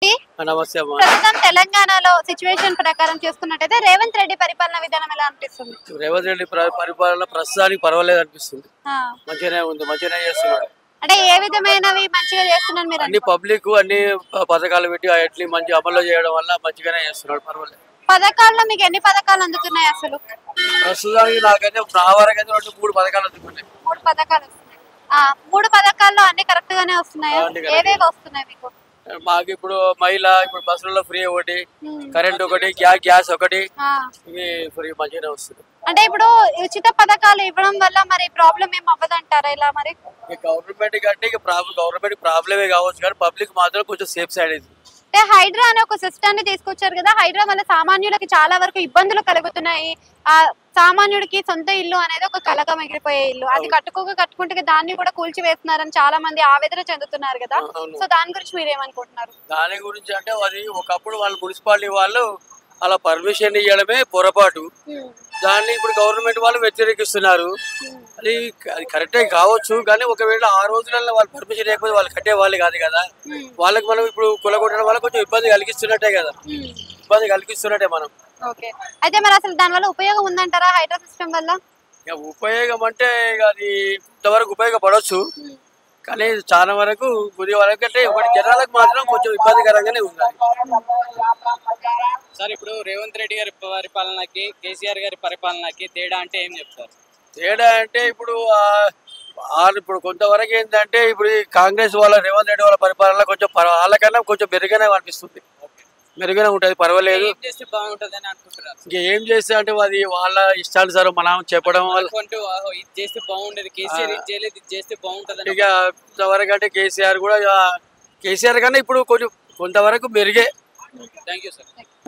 అండి నమస్తే అమ్మా ప్రస్తుతం తెలంగాణలో సిచ్యువేషన్ ప్రకారం చూసుకున్నట్టయితే రేవంత్ రెడ్డి పరిపాలన విధానం ఎలా అనిపిస్తుంది రేవంత్ రెడ్డి ప్ర- పరిపాలన ప్రస్తుతానికి పర్వాలేదు అనిపిస్తుంది ఆ, మంచిగానే ఉంది మంచిగానే చేస్తున్నాడు అంటే ఏ విధమైనవి మంచిగా చేస్తున్నారు మీరు అన్ని పబ్లిక్ అన్ని ప- పథకాలు పెట్టి అట్లీ మంచి అమలు చేయడం వల్ల మంచిగానే చేస్తున్నాడు పర్వాలేదు పథకాల్లో మీకు ఎన్ని పథకాలు అందుతున్నాయి అసలు ప్రస్తుతానికి నాకైతే నా వరకు అయితే రెండు మూడు పథకాలు అందుకున్నాయి మూడు పథకాలు వస్తున్నాయి ఆ, మూడు పథకాల్లో అన్ని కరెక్ట్ గానే వస్తున్నాయా అన్ని correct. ఏవేవి వస్తున్నాయి మీకు మాకు ఇప్పుడు మహిళ ఇప్పుడు బస్సులలో ఫ్రీ ఒకటి ఉమ్. కరెంట్ ఒకటి గ్యాస్ గ్యాస్ ఒకటి ఆ, ఇవి ఫ్రీ మంచిగానే వస్తుంది అంటే ఇప్పుడు ఉచిత పథకాలు ఇవ్వడం వల్ల మరి ప్రాబ్లం ఏం అవ్వదంటారా ఇలా మరి ఈ గవర్నమెంట్ కంటే ఇక ప్రాబ్లం గవర్నమెంట్ ప్రాబ్లమే కావచ్చు కానీ పబ్లిక్ మాత్రం కొంచెం సేఫ్ సైడ్ ఇది అంటే హైడ్రా అనే ఒక సిస్టాన్ని తీసుకొచ్చారు కదా హైడ్రా వల్ల సామాన్యులకి చాలా వరకు ఇబ్బందులు కలుగుతున్నాయి ఆ సామాన్యుడికి సొంత ఇల్లు అనేది ఒక కలగా మిగిలిపోయే ఇల్లు అది కట్టుకోక కట్టుకుంటే దాన్ని కూడా కూల్చి వేస్తున్నారని చాలా మంది ఆవేదన చెందుతున్నారు కదా అవును. సో దాని గురించి మీరు ఏమనుకుంటున్నారు దాని గురించి అంటే అది ఒకప్పుడు వాళ్ళు మున్సిపాలిటీ వాళ్ళు అలా పర్మిషన్ ఇవ్వడమే పొరపాటు దాన్ని ఇప్పుడు గవర్నమెంట్ వాళ్ళు వ్యతిరేకిస్తున్నారు అది అది కరెక్టే కావచ్చు కానీ ఒకవేళ ఆ రోజులలో వాళ్ళు పర్మిషన్ లేకపోతే వాళ్ళు కట్టే వాళ్ళు కాదు కదా వాళ్ళకి మనం ఇప్పుడు కొలగొట్టడం వల్ల కొంచెం ఇబ్బంది కలిగిస్తున్నట్టే కదా ఇబ్బంది కలిగిస్తున్నట్టే మనం ఓకే అయితే మరి అసలు దాని వల్ల ఉపయోగం ఉందంటారా హైడ్రా సిస్టమ్ వల్ల ఇక ఉపయోగం అంటే ఇక అది కొంతవరకు ఉపయోగపడవచ్చు కానీ చాలా వరకు కొద్ది వరకు అంటే ఒకటి జనాలకు మాత్రం కొంచెం ఇబ్బందికరంగానే ఉంది సార్ ఇప్పుడు రేవంత్ రెడ్డి గారి పరిపాలనకి కేసీఆర్ గారి పరిపాలనకి తేడా అంటే ఏం చెప్తారు తేడా అంటే ఇప్పుడు ఆ- వాళ్ళు ఇప్పుడు కొంతవరకు ఏంటంటే ఇప్పుడు ఈ కాంగ్రెస్ వాళ్ళ రేవంత్ రెడ్డి వాళ్ళ పరిపాలన కొంచెం పర్వ- వాళ్ళకన్నా కొంచెం మెరుగనే అనిపిస్తుంది మెరుగనే ఉంటుంది పర్వాలేదు ఏం చేస్తే బాగుంటుంది అని అనుకుంటున్నారు ఇంకా ఏం చేస్తే అంటే అది వాళ్ళ ఇష్టానుసారం మనం చెప్పడం వల్ల అనుకుంటూ "ఆహో, ఇది చేస్తే బాగుండేది కేసీఆర్ ఇది చేయలేదు ఇది చేస్తే బాగుంటుంది ఇక కొంతవరకు అంటే కేసీఆర్ కూడా ఇక కేసీఆర్ కన్నా ఇప్పుడు కొంచెం కొంతవరకు మెరుగే థ్యాంక్ యూ సార్